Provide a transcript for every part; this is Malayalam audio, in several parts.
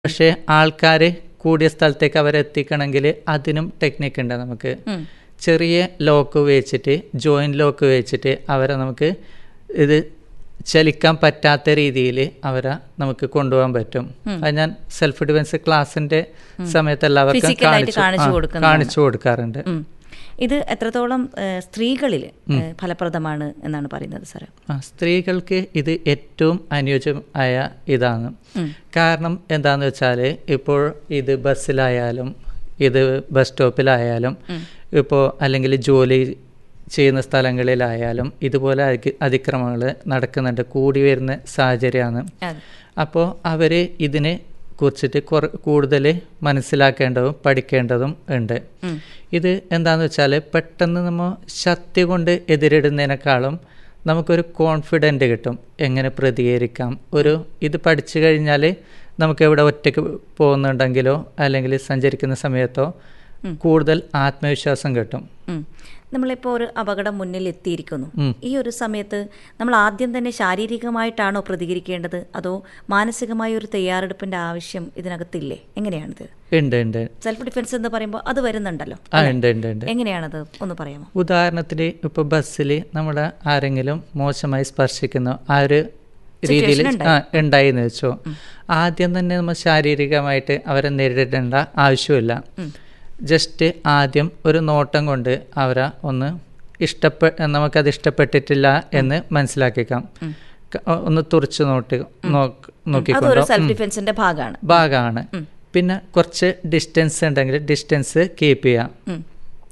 പക്ഷേ ആൾക്കാർ കൂടിയ സ്ഥലത്തേക്ക് അവരെ എത്തിക്കണമെങ്കിൽ അതിനും ടെക്നിക്ക് ഉണ്ട് നമുക്ക് ഉം. ചെറിയ ലോക്ക് ഉപയോഗിച്ചിട്ട് ജോയിൻറ്റ് ലോക്ക് ഉപയോഗിച്ചിട്ട് അവരെ നമുക്ക് ഇത് ചലിക്കാൻ പറ്റാത്ത രീതിയിൽ അവരെ നമുക്ക് കൊണ്ടുപോകാൻ പറ്റും അത് ഞാൻ സെൽഫ് ഡിഫൻസ് ക്ലാസ്സിന്റെ സമയത്ത് എല്ലാവർക്കും Physical ആയിട്ട് കാണിച്ചു കാണിച്ചു ആ, കൊടുക്കുന്നതാണ്. കാണിച്ചു കൊടുക്കാറുണ്ട് ഉം. ഇത് എത്രത്തോളം സ്ത്രീകളിൽ ഫലപ്രദമാണ് എന്നാണ് പറയുന്നത് സാറ് ആ, സ്ത്രീകൾക്ക് ഇത് ഏറ്റവും അനുയോജ്യമായ ഇതാണ് കാരണം എന്താന്ന് വെച്ചാൽ ഇപ്പോൾ ഇത് ബസ്സിലായാലും ഇത് ബസ് സ്റ്റോപ്പിലായാലും ഇപ്പോൾ അല്ലെങ്കിൽ ജോലി ചെയ്യുന്ന സ്ഥലങ്ങളിലായാലും ഇതുപോലെ അതി- അതിക്രമങ്ങൾ നടക്കുന്നുണ്ട് കൂടി വരുന്ന സാഹചര്യമാണ് അതെ അപ്പോൾ അവർ ഇതിനെ കുറിച്ചിട്ട് കുറ കൂടുതൽ മനസ്സിലാക്കേണ്ടതും പഠിക്കേണ്ടതും ഉണ്ട് ഉം. ഇത് എന്താണെന്ന് വെച്ചാൽ പെട്ടെന്ന് നമ്മൾ ശക്തി കൊണ്ട് എതിരിടുന്നതിനേക്കാളും നമുക്കൊരു കോൺഫിഡൻറ്റ് കിട്ടും എങ്ങനെ പ്രതികരിക്കാം ഒരു ഇത് പഠിച്ചു കഴിഞ്ഞാൽ നമുക്ക് എവിടെ ഒറ്റയ്ക്ക് പോകുന്നുണ്ടെങ്കിലോ അല്ലെങ്കിൽ സഞ്ചരിക്കുന്ന സമയത്തോ കൂടുതൽ ആത്മവിശ്വാസം കിട്ടും ഉം. നമ്മളിപ്പോൾ ഒരു അപകടം മുന്നിൽ എത്തിയിരിക്കുന്നു ഉം. ഈ ഒരു സമയത്ത് നമ്മൾ ആദ്യം തന്നെ ശാരീരികമായിട്ടാണോ പ്രതികരിക്കേണ്ടത് അതോ മാനസികമായ ഒരു തയ്യാറെടുപ്പിന്റെ ആവശ്യം ഇതിനകത്തില്ലേ എങ്ങനെയാണിത് ഉണ്ട് ഉണ്ട് സെൽഫ് ഡിഫൻസ് എന്ന് പറയുമ്പോൾ അത് വരുന്നുണ്ടല്ലോ ആ ഉണ്ട് ഉണ്ട് ഉണ്ട് എങ്ങനെയാണത് ഒന്ന് പറയാമോ ഉദാഹരണത്തിന് ഇപ്പോൾ ബസ്സിൽ നമ്മളെ ആരെങ്കിലും മോശമായി സ്പർശിക്കുന്ന ആ ഒരു രീതിയിൽ ആ ഉണ്ടായി എന്ന് വെച്ചോ ആദ്യം തന്നെ നമ്മൾ ശാരീരികമായിട്ട് അവരെ നേരിടേണ്ട ആവശ്യമില്ല ജസ്റ്റ് ആദ്യം ഒരു നോട്ടം കൊണ്ട് അവരെ ഒന്ന് ഇഷ്ടപ്പെ നമുക്കത് ഇഷ്ടപ്പെട്ടിട്ടില്ല എന്ന് മനസ്സിലാക്കിക്കാം ക- ഒന്ന് തുറച്ചു നോട്ടി നോക്ക് അതൊരു നോക്കിക്കൊണ്ടോ സെൽഫ് ഡിഫൻസിന്റെ ഭാഗമാണ് ഭാഗമാണ് പിന്നെ കുറച്ച് ഡിസ്റ്റൻസ് ഉണ്ടെങ്കിൽ ഡിസ്റ്റൻസ് കീപ്പ് ചെയ്യാം ഉം.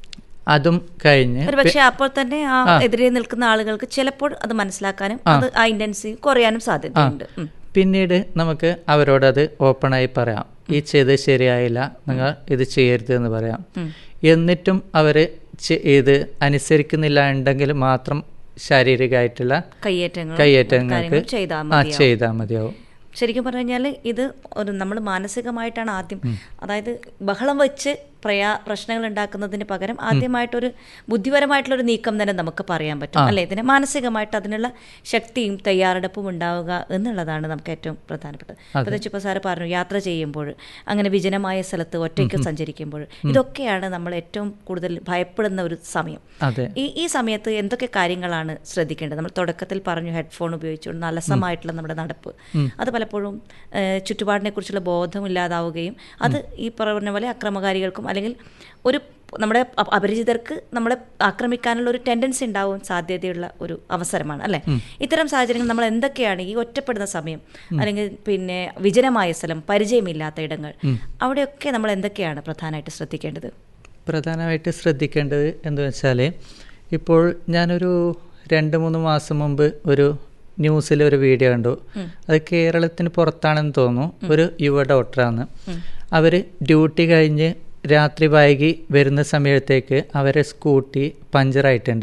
അതും കഴിഞ്ഞ് ഒരു പക്ഷേ അപ്പോൾ തന്നെ ആ എതിരെ നിൽക്കുന്ന ആളുകൾക്ക് ചിലപ്പോൾ അത് മനസ്സിലാക്കാനും അത് ആ ഇന്റൻസി കുറയാനും സാധ്യതയുണ്ട് ഉം. പിന്നീട് നമുക്ക് അവരോടത് ഓപ്പണായി പറയാം ഈ ചെയ്ത് ശരിയായില്ല നിങ്ങൾ ഇത് ചെയ്യരുത് എന്ന് പറയാം എന്നിട്ടും അവർ ഇത് അനുസരിക്കുന്നില്ല ഉണ്ടെങ്കിൽ മാത്രം ശാരീരികമായിട്ടുള്ള കയ്യേറ്റങ്ങൾ കയ്യേറ്റങ്ങൾക്ക് കാര്യങ്ങൾ ചെയ്താൽ ആ മതി ചെയ്താൽ മതിയാവും ശരിക്കും പറഞ്ഞു കഴിഞ്ഞാൽ ഇത് ഒരു നമ്മൾ മാനസികമായിട്ടാണ് ആദ്യം അതായത് ബഹളം വെച്ച് പ്രയാ പ്രശ്നങ്ങൾ ഉണ്ടാക്കുന്നതിന് പകരം ആദ്യമായിട്ടൊരു ബുദ്ധിപരമായിട്ടുള്ളൊരു നീക്കം തന്നെ നമുക്ക് പറയാൻ പറ്റും അല്ലേ ഇതിന് മാനസികമായിട്ട് അതിനുള്ള ശക്തിയും തയ്യാറെടുപ്പും ഉണ്ടാവുക എന്നുള്ളതാണ് നമുക്ക് ഏറ്റവും പ്രധാനപ്പെട്ടത് പ്രത്യേകിച്ച് ഇപ്പോൾ സാറ് പറഞ്ഞു യാത്ര ചെയ്യുമ്പോൾ അങ്ങനെ വിജനമായ സ്ഥലത്ത് ഒറ്റയ്ക്ക് സഞ്ചരിക്കുമ്പോൾ ഇതൊക്കെയാണ് നമ്മൾ ഏറ്റവും കൂടുതൽ ഭയപ്പെടുന്ന ഒരു സമയം അതെ ഈ ഈ സമയത്ത് എന്തൊക്കെ കാര്യങ്ങളാണ് ശ്രദ്ധിക്കേണ്ടത് നമ്മൾ തുടക്കത്തിൽ പറഞ്ഞു ഹെഡ്ഫോൺ ഉപയോഗിച്ചുകൊണ്ട് അലസമായിട്ടുള്ള നമ്മുടെ നടപ്പ് അത് പലപ്പോഴും ഏഹ്, ചുറ്റുപാടിനെ കുറിച്ചുള്ള ബോധമില്ലാതാവുകയും അത് ഈ പറഞ്ഞ പോലെ അക്രമകാരികൾക്കും അല്ലെങ്കിൽ ഒരു നമ്മുടെ അപ- അപരിചിതർക്ക് നമ്മളെ ആക്രമിക്കാനുള്ള ഒരു ടെൻഡൻസി ഉണ്ടാവാൻ സാധ്യതയുള്ള ഒരു അവസരമാണ് അല്ലേ ഇത്തരം സാഹചര്യങ്ങൾ നമ്മൾ എന്തൊക്കെയാണ് ഈ ഒറ്റപ്പെടുന്ന സമയം അല്ലെങ്കിൽ പിന്നെ വിജനമായ സ്ഥലം പരിചയമില്ലാത്ത ഇടങ്ങൾ അവിടെയൊക്കെ നമ്മൾ എന്തൊക്കെയാണ് പ്രധാനമായിട്ട് ശ്രദ്ധിക്കേണ്ടത് പ്രധാനമായിട്ട് ശ്രദ്ധിക്കേണ്ടത് എന്ന് വെച്ചാൽ ഇപ്പോൾ ഞാനൊരു രണ്ട് മൂന്ന് മാസം മുമ്പ് ഒരു ന്യൂസിൽ ഒരു വീഡിയോ കണ്ടു അത് കേരളത്തിന് പുറത്താണെന്ന് തോന്നുന്നു ഒരു യുവ ഡോക്ടറാണ് അവർ ഡ്യൂട്ടി കഴിഞ്ഞ് രാത്രി വൈകി വരുന്ന സമയത്തേക്ക് അവരെ സ്കൂട്ടി പഞ്ചറായിട്ടുണ്ട്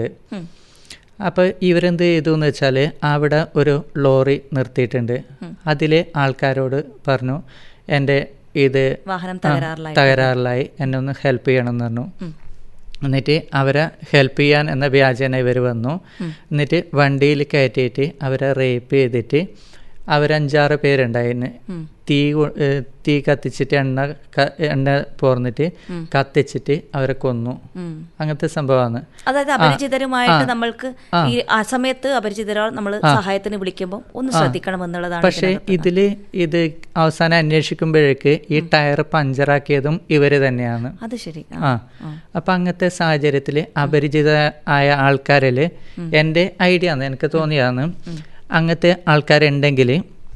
അപ്പോൾ ഇവരെന്ത് ചെയ്തു എന്ന് വെച്ചാൽ അവിടെ ഒരു ലോറി നിർത്തിയിട്ടുണ്ട് അതിലെ ആൾക്കാരോട് പറഞ്ഞു എൻ്റെ ഇത് വാഹനം ആ, തകരാറിലായി തകരാറിലായി എന്നെ ഒന്ന് ഹെൽപ്പ് ചെയ്യണമെന്ന് പറഞ്ഞു എന്നിട്ട് അവരെ ഹെൽപ്പ് ചെയ്യാൻ എന്ന വ്യാജേന ഇവർ വന്നു എന്നിട്ട് വണ്ടിയിൽ കയറ്റിയിട്ട് അവരെ റേപ്പ് ചെയ്തിട്ട് അവരഞ്ചാറ് പേരുണ്ടായിരുന്നു തീ കൊ- ഏ, തീ കത്തിച്ചിട്ട് എണ്ണ ക- എണ്ണ പോർന്നിട്ട് കത്തിച്ചിട്ട് അവരെ കൊന്നു ഉം. അങ്ങനത്തെ സംഭവമാണ് അതായത് അപരിചിതരുമായിട്ട് നമ്മൾക്ക് ഈ ആ സമയത്ത് അപരിചിതരാൾ നമ്മൾ സഹായത്തിന് വിളിക്കുമ്പോൾ ഒന്ന് ശ്രദ്ധിക്കണം എന്നുള്ളതാണ് പക്ഷേ ഇതിൽ ഇത് അവസാനം അന്വേഷിക്കുമ്പോഴേക്ക് ഈ ടയർ പഞ്ചറാക്കിയതും ഇവര് തന്നെയാണ് അത് ശരി ആ. ആ അപ്പം അങ്ങനത്തെ സാഹചര്യത്തിൽ അപരിചിത ആയ ആൾക്കാരിൽ എൻ്റെ ഐഡിയ ആണ് എനിക്ക് തോന്നിയതാണ് അങ്ങനത്തെ ആൾക്കാരുണ്ടെങ്കിൽ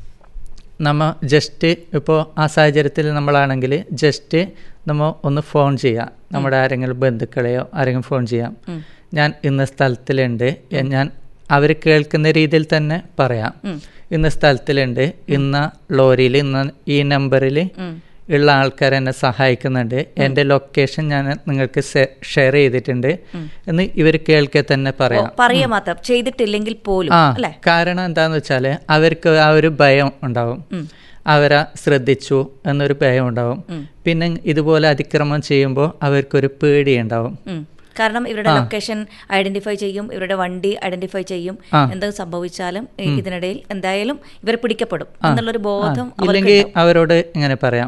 നമ്മ ജസ്റ്റ് ഇപ്പോൾ ആ സാഹചര്യത്തിൽ നമ്മളാണെങ്കിൽ ജസ്റ്റ് നമ്മൾ ഒന്ന് ഫോൺ ചെയ്യാം നമ്മുടെ ആരെങ്കിലും ബന്ധുക്കളെയോ ആരെങ്കിലും ഫോൺ ചെയ്യാം ഞാൻ ഇന്ന സ്ഥലത്തിലുണ്ട് എ- ഞാൻ അവർ കേൾക്കുന്ന രീതിയിൽ തന്നെ പറയാം ഇന്ന സ്ഥലത്തിലുണ്ട് ഇന്ന ലോറിയിൽ ഇന്ന ഈ നമ്പറിൽ ഉള്ള ആൾക്കാർ എന്നെ സഹായിക്കുന്നുണ്ട് എൻ്റെ ലൊക്കേഷൻ ഞാൻ നിങ്ങൾക്ക് ഷെയർ ചെയ്തിട്ടുണ്ട് എന്ന് ഇവർ കേൾക്കെ തന്നെ പറയാം പറയുക മാത്രം ചെയ്തിട്ടില്ലെങ്കിൽ പോലും ആ അല്ലെ കാരണം എന്താന്ന് വെച്ചാൽ അവർക്ക് ആ ഒരു ഭയം ഉണ്ടാവും അവരെ ശ്രദ്ധിച്ചു എന്നൊരു ഭയം ഉണ്ടാവും പിന്നെ ഇതുപോലെ അതിക്രമം ചെയ്യുമ്പോൾ അവർക്കൊരു പേടി ഉണ്ടാവും കാരണം ഇവരുടെ ലൊക്കേഷൻ ഐഡന്റിഫൈ ചെയ്യും ഇവരുടെ വണ്ടി ഐഡന്റിഫൈ ചെയ്യും എന്ത് സംഭവിച്ചാലും ഈ ഇതിനിടയിൽ എന്തായാലും ഇവർ പിടിക്കപ്പെടും എന്നുള്ളൊരു ബോധം ഇല്ലെങ്കിൽ അവരോട് ഇങ്ങനെ പറയാം